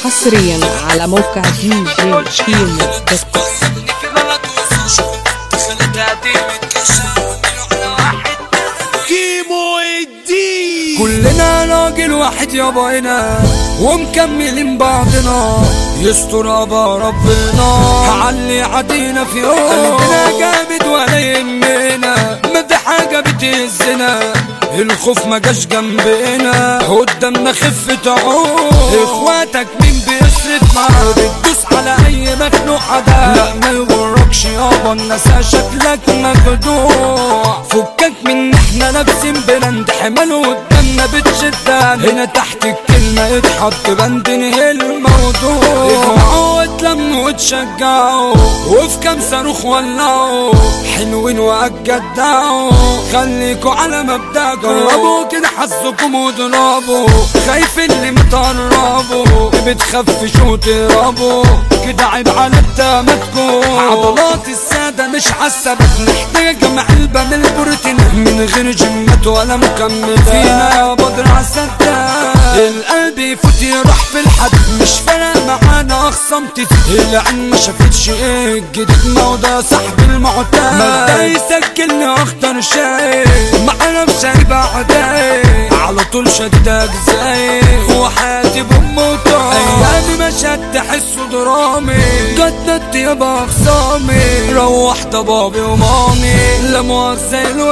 حصريا على موقع دي جي كيمو دوت كوم. كيمو الدين كلنا راجل واحد يابا هنا ومكملين بعضنا يستر ابا ربنا هعلي عدينا في يوم قلبنا جامد ولا يهمنا ما دي حاجة بتهزنا الخوف ما جاش جنبنا قدامنا خفة عون اخواتك مين بيصرف معاك بتدوس على اي مخلوق عدا لا ما يغركش يابا الناس شكلك مخدوع فكك من احنا لابسين براند حمال قدامنا بتشدنا هنا تحت الكلمة يتحط بند نهي الموضوع اجمعوا واتلموا وتشجعوا وفي كام صاروخ ولعوا حلوين واجدعوا خليكوا على مبدأ جربوا كده حظكم واضربوا خايف اللي متقربوا بتخفشوا وتهربوا كده عيب على التامتكم عضلات السادة مش حسبت محتاجة معلبة من البروتين من غير جيمات ولا مكمل فينا يا بدر عالسداد القلب يفوت يروح في الحد مش فارق معانا اخصمت العين ما شافتش ايه الجديد ما هو ده صاحب المعتاد مبدأ يسجلني اخطر شيء معانا في شايبة عداي على طول شديد اجزاي وحياتي بموته ايامي مشهد تحسه درامي جددت يابا اخصامي روح ضبابي ومامي لا مؤاخذة له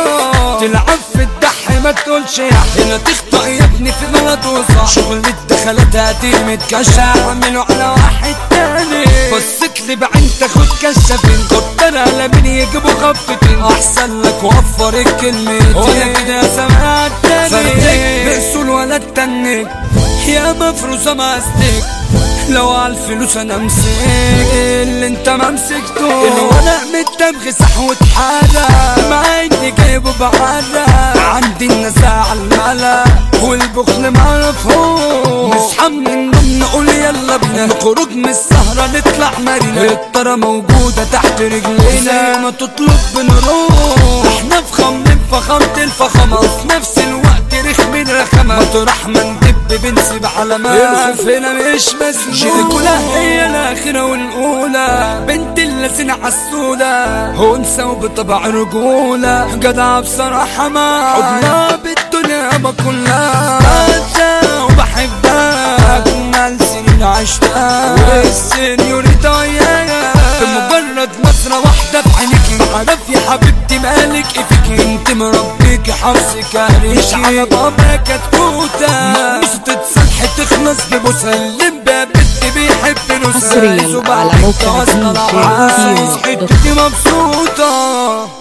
يا تلعب في الدح ما تقولش يا هنا تخطأ يا ابني في غلط وصح شغل الدخلات هاتي متكشع اعمله على واحد تاني بصيت لي بعين تاخد كشافين كتر على مين يجيبوا خفتين احسن لك وفر الكلمتين وانا كده يا سماع تاني فردك بأسول ولا التنك يا مفروسة ماستك لو على الفلوس انا امسك اللي انت ما مسكته الورق متبغي صحوة حالة مع اني جايبه بعالة عندي النزاع على الملا والبخل معرفهوش نصحى من النوم نقول يلا بينا نخرج من السهرة نطلع مارينا الطرة موجودة تحت رجلينا زي ما تطلب بنروح احنا فخمين فخامة الفخامة وفي نفس الوقت رخمين رخامة مطرح ما ندب بنسيب علامات الخوف هنا مش مسموح جيلكولا هي الآخرة والأولى بنت اللذينة عسولة أنثى وبطبع رجولة جدعة بصراحة ما حضنها بالدنيا ما كلها بنسى وبحبها أجمل سنين عشتها والسنيوريتا يايا بمجرد نظرة واحدة في عينيكي عارف يا حبيبتي مالك ايه فيكي انت مربيكي حفظك عليكي مش على بابا كتكوتة مقموسة تتصلح تخلص بمسلم باب بنت بيحب نسا حصرياً على موقع دي جي كيمو دوت كوم. حتتي مبسوطة